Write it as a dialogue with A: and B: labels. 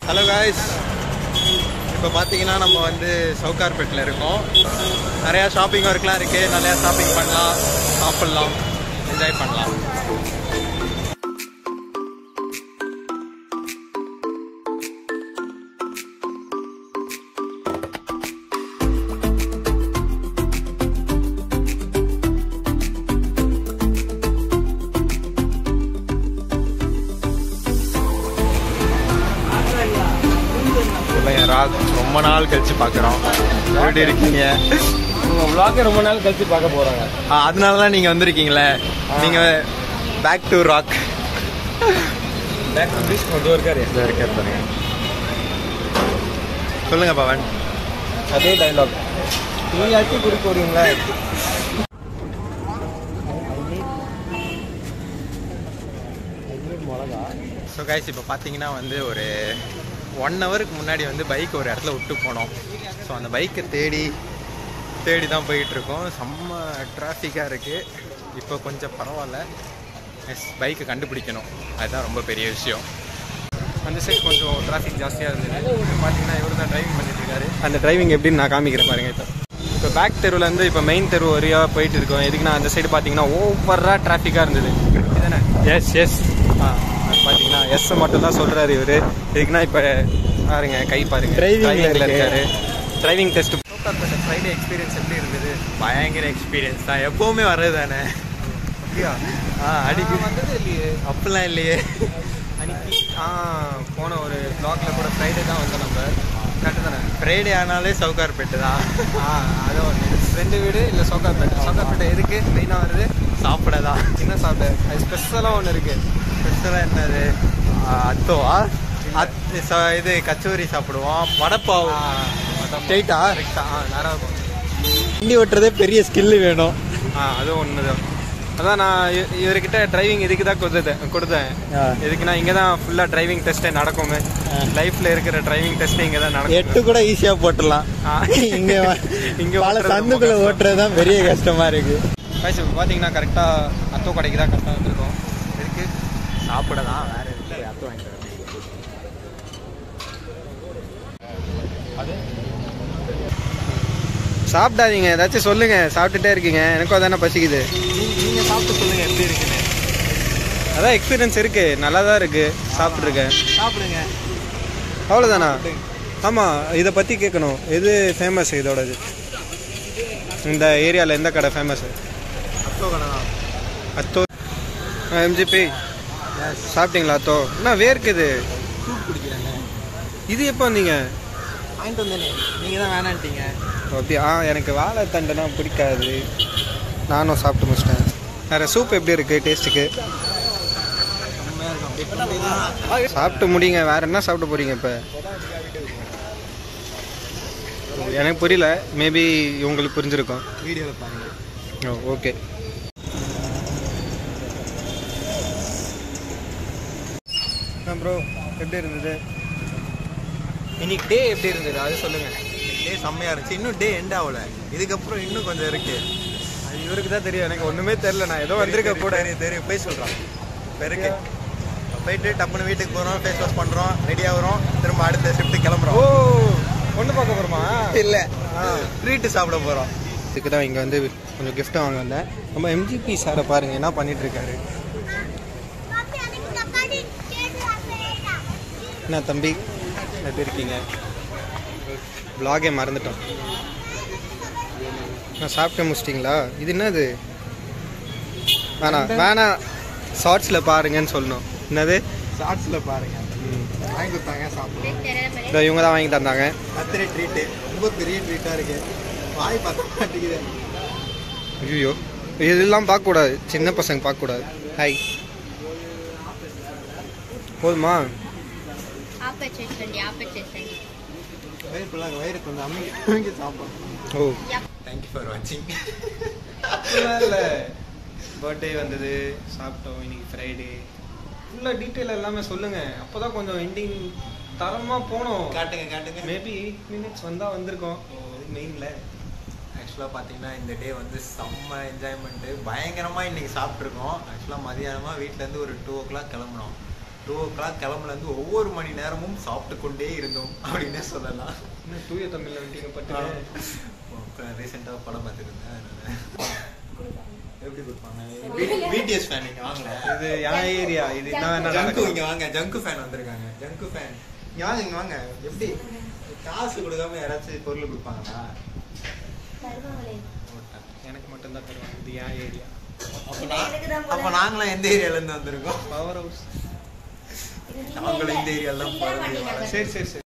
A: Hello guys இப்போ பார்த்தீங்கன்னா நம்ம வந்து சவுகார்பேட்டில் இருக்கோம் நிறையா ஷாப்பிங் ஒர்க்லாம் இருக்குது நிறையா ஷாப்பிங் பண்ணலாம் சாப்பிட்லாம் என்ஜாய் பண்ணலாம் சொல்லுங்க ராக் ரொம்ப நாள் கழிச்சு பார்க்குறோம் எப்படி இருக்கீங்க
B: உங்கள் vlog ரொம்ப நாள் கழிச்சு பார்க்க போகிறாங்க
A: ஆ, அதனால தான் நீங்கள் வந்திருக்கீங்களே நீங்கள் back to rock
B: back to beach கொண்டு இருக்காரு
A: இருக்கார் பாருங்க சொல்லுங்க பவன்
B: அதே டைலாக் நீங்கள் அட்டி குடிக்க போறீங்களா மிளகா
A: ஸோ கைஸ் இப்போ பார்த்தீங்கன்னா வந்து ஒரு ஒன் ஹவருக்கு முன்னாடி வந்து பைக் ஒரு இடத்துல விட்டு போனோம் ஸோ அந்த பைக்கை தேடி தேடி தான் போயிட்டுருக்கோம் செம்ம டிராஃபிக்காக இருக்குது இப்போ கொஞ்சம் பரவாயில்ல எஸ் பைக்கை கண்டுபிடிக்கணும் அதுதான் ரொம்ப பெரிய விஷயம்
B: அந்த சைடு கொஞ்சம் டிராஃபிக் ஜாஸ்தியாக இருந்தது
A: பார்த்தீங்கன்னா இவர் தான் டிரைவிங் பண்ணிட்டு இருக்காரு
B: அந்த டிரைவிங் எப்படின்னு நான் காமிக்கிறேன் பாருங்க இப்போ இப்போ பேக் தெருவுலேருந்து இப்போ மெயின் தெரு வழியாக போயிட்டு இருக்கோம் எதுக்குன்னா அந்த சைடு பார்த்தீங்கன்னா ஓவராக டிராஃபிக்காக இருந்தது இதுதானே எஸ் எஸ் ஆ பார்த்தீங்கன்னா எஸ் மட்டும் தான் சொல்கிறாரு இவர் எதுக்குன்னா இப்போ பாருங்க கை பாருங்க
A: Driving ல
B: டிரைவிங்கில்
A: இருக்கு.
B: இருக்காரு டிரைவிங் டெஸ்ட்
A: ஃப்ரைடே எக்ஸ்பீரியன்ஸ் எப்படி இருந்தது பயங்கர எக்ஸ்பீரியன்ஸ் தான் எப்போவுமே வர்றது தானே
B: அப்படியா
A: ஆ அடிக்க
B: வந்தது இல்லையே
A: அப்படிலாம் இல்லையே
B: அன்னைக்கு ஆ போன ஒரு ப்ளாக்ல கூட ஃப்ரைடே தான் வந்தோம் நம்ம கரெக்டு தானே
A: ஃப்ரைடே ஆனாலே சவுகார்பேட்டு தான்
B: ஆ அது ஒன்று ரெண்டு வீடு இல்லை சோக்காப்பேட்டை சோக்காப்பேட்டை எதுக்கு மெயினாக வருது
A: சாப்பிட தான்
B: என்ன சாப்பிட அது ஸ்பெஷலாக ஒன்று இருக்குது
A: ஸ்பெஷலாக என்னது ஆ, அத்தோவா அத் ச- இது கச்சோரி சாப்பிடுவோம் வடப்பாவு ஸ்ட்ரெயிட்டா
B: ஆ நேரம் இருக்கும்
A: வண்டி ஓட்டுறதே பெரிய ஸ்கில்லு வேணும்
B: ஆ அது ஒன்று தான் அதான் நான் இ- இவர்கிட்ட டிரைவிங் இதுக்கு தான் கொடுத்தேன் கொடுத்தேன் எதுக்குன்னா இங்கே தான் ஃபுல்லாக டிரைவிங் டெஸ்ட்டே நடக்குமே லைஃப்பில் இருக்கிற டிரைவிங் டெஸ்ட்டே இங்கே தான் நடக்கும்
A: எட்டு கூட ஈஸியாக போட்டுடலாம்
B: ஆ.
A: இங்க
B: இங்க
A: பல
B: ஓட்டுறது ரொம்ப
A: சந்துக்குள்ள
B: கஷ்டம்.
A: ஓட்டுறது தான் பெரிய கஷ்டமா இருக்கு
B: வயசு பார்த்தீங்கன்னா கரெக்டாக அத்தோ கடைக்கு தான் கரெக்டாக வந்திருக்கோம்
A: இருக்கு சாப்பிட தான் வேற இல்லை அத்தோ வாங்கிட்டு
B: சாப்பிடாதீங்க ஏதாச்சும் சொல்லுங்க சாப்பிட்டுட்டே இருக்கீங்க எனக்கும் அதானே பசிக்குது
A: நீங்க சாப்பிட்டு சொல்லுங்க எப்படி இருக்குன்னு
B: அதான் எக்ஸ்பீரியன்ஸ் இருக்கு நல்லா தான் இருக்கு சாப்பிட்ருக்கேன்
A: சாப்பிடுங்க
B: அவ்வளோதானா ஆமாம் இதை பற்றி கேட்கணும் எது ஃபேமஸ் இதோடது இந்த ஏரியாவில் எந்த கடை ஃபேமஸ்
A: அத்தோ கடை தான்
B: அத்தோ எம்ஜிபி சாப்பிட்டீங்களா அத்தோ என்ன வேர்க்குது
A: சூப் குடிக்கிறாங்க
B: இது எப்போ வந்தீங்க
A: வாங்கிட்டு வந்தேனே நீங்க தான் வேணான்ட்டீங்க
B: அப்படியா ஆ எனக்கு வாழைத்தண்டுனா பிடிக்காது நானும் சாப்பிட்டு முடிச்சிட்டேன் வேறு சூப் எப்படி இருக்குது டேஸ்ட்டுக்கு
A: செம்மையா இருக்கும் அப்படியே கொண்டு
B: சாப்பிட்டு முடிங்க வேற என்ன சாப்பிட போறீங்க இப்போ எனக்கு புரியல மேபி உங்களுக்கு புரிஞ்சிருக்கும்
A: வீடியோவில் பாருங்க
B: ஓ ஓகே ப்ரோ எப்படி இருந்தது இன்னைக்கு டே எப்படி இருந்தது அது சொல்லுங்க
A: டே செம்மையா இருந்துச்சு இன்னும் டே எண்ட் ஆகல இதுக்கப்புறம் இன்னும் கொஞ்சம் இருக்கு
B: அது இவருக்கு தான் தெரியும் எனக்கு ஒன்றுமே தெரில நான் ஏதோ வந்திருக்க கூட
A: தெரியும் தெரியும் போய் சொல்கிறான் இப்போ இருக்கு போயிட்டு டப்புன்னு வீட்டுக்கு போகிறோம் ஃபேஸ் வாஷ் பண்ணுறோம் ரெடி ஆகுறோம் திரும்ப அடுத்த ஷிஃப்ட்டு
B: ஓ
A: கிளம்புறோம்
B: ஒன்று பார்க்க போகிறோமா
A: இல்லை ட்ரீட்டு சாப்பிட போகிறோம்
B: இதுக்கு தான் இங்கே வந்து கொஞ்சம் gift வாங்க வந்தேன் நம்ம எம்ஜிபி சாரை பாருங்க என்ன பண்ணிட்டு இருக்காரு என்ன தம்பி எப்படி இருக்கீங்க vlog-ஏ மறந்துட்டோம் நான் சாப்பிட்டு முடிச்சிட்டிங்களா இது என்னது வேணாம் வேணாம் ஷார்ட்ஸில் பாருங்கன்னு சொல்லணும் என்னது
A: ஷார்ட்ஸில் பாருங்க வாங்கி கொடுத்தாங்க சாப்பிடுவோம்
B: இதோ இவங்க தான் வாங்கி தந்தாங்க
A: பர்த்டே ட்ரீட்டு ரொம்ப பெரிய ட்ரீட்டாக இருக்கு வாய் பார்த்த மாட்டேங்குது
B: ஐயோ இதெல்லாம் பார்க்கக்கூடாது சின்ன பசங்க பார்க்கக்கூடாது ஹாய் போதுமா
C: ఆపచ్చేసండి ఆపచ్చేసండి
A: வயிறு ஃபுல்லாக வயிறு கொஞ்சம் அமைங்க அமைங்க சாப்பிடும்
B: ஓ
A: தேங்க்யூ ஃபார் வாட்சிங்
B: இல்லை பர்த்டே வந்தது சாப்பிட்டோம் இன்னைக்கு ஃப்ரைடே ஃபுல்லாக டீட்டெயில் எல்லாமே சொல்லுங்க அப்போ தான் கொஞ்சம் எண்டிங் தரமாக போனோம்
A: காட்டுங்க காட்டுங்க
B: மேபி எயிட் மினிட்ஸ் வந்தால் வந்திருக்கோம்
A: மெயினில் ஆக்சுவலாக பார்த்தீங்கன்னா இந்த டே வந்து செம்ம என்ஜாய்மெண்ட்டு பயங்கரமாக இன்றைக்கி சாப்பிட்ருக்கோம் ஆக்சுவலாக மதியானமாக வீட்டிலேருந்து ஒரு டூ ஓ கிளாக் கிளம்புனோம் டூ ஓ கிளாக் கிளம்புலேருந்து ஒவ்வொரு மணி நேரமும் சாப்பிட்டு கொண்டே இருந்தோம் அப்படின்னே சொல்லலாம்
B: இன்னும் தூய தமிழ்ல வந்துட்டீங்க பட்டு
A: ரீசெண்டாக படம் பார்த்துருந்தேன் அதனால. எப்படி கொடுப்பாங்க பிடிஎஸ் ஃபேன் இங்கே வாங்கல
B: இது என் ஏரியா இது என்ன
A: ஜங்கு இங்க வாங்க ஜங்கு ஃபேன் வந்திருக்காங்க ஜங்கு ஃபேன் இங்க வாங்க இங்க வாங்க எப்படி காசு கொடுக்காம யாராச்சும் பொருள் கொடுப்பாங்களா
B: எனக்கு மட்டும் தான் தருவாங்க இது என் ஏரியா
A: அப்ப நான்- அப்ப நாங்களாம் எந்த ஏரியால இருந்து வந்திருக்கோம்
B: பவர் ஹவுஸ்
A: நாங்களும் இந்த ஏரியால தான் பிறந்து வளர்ந்து-
B: சரி சரி சரி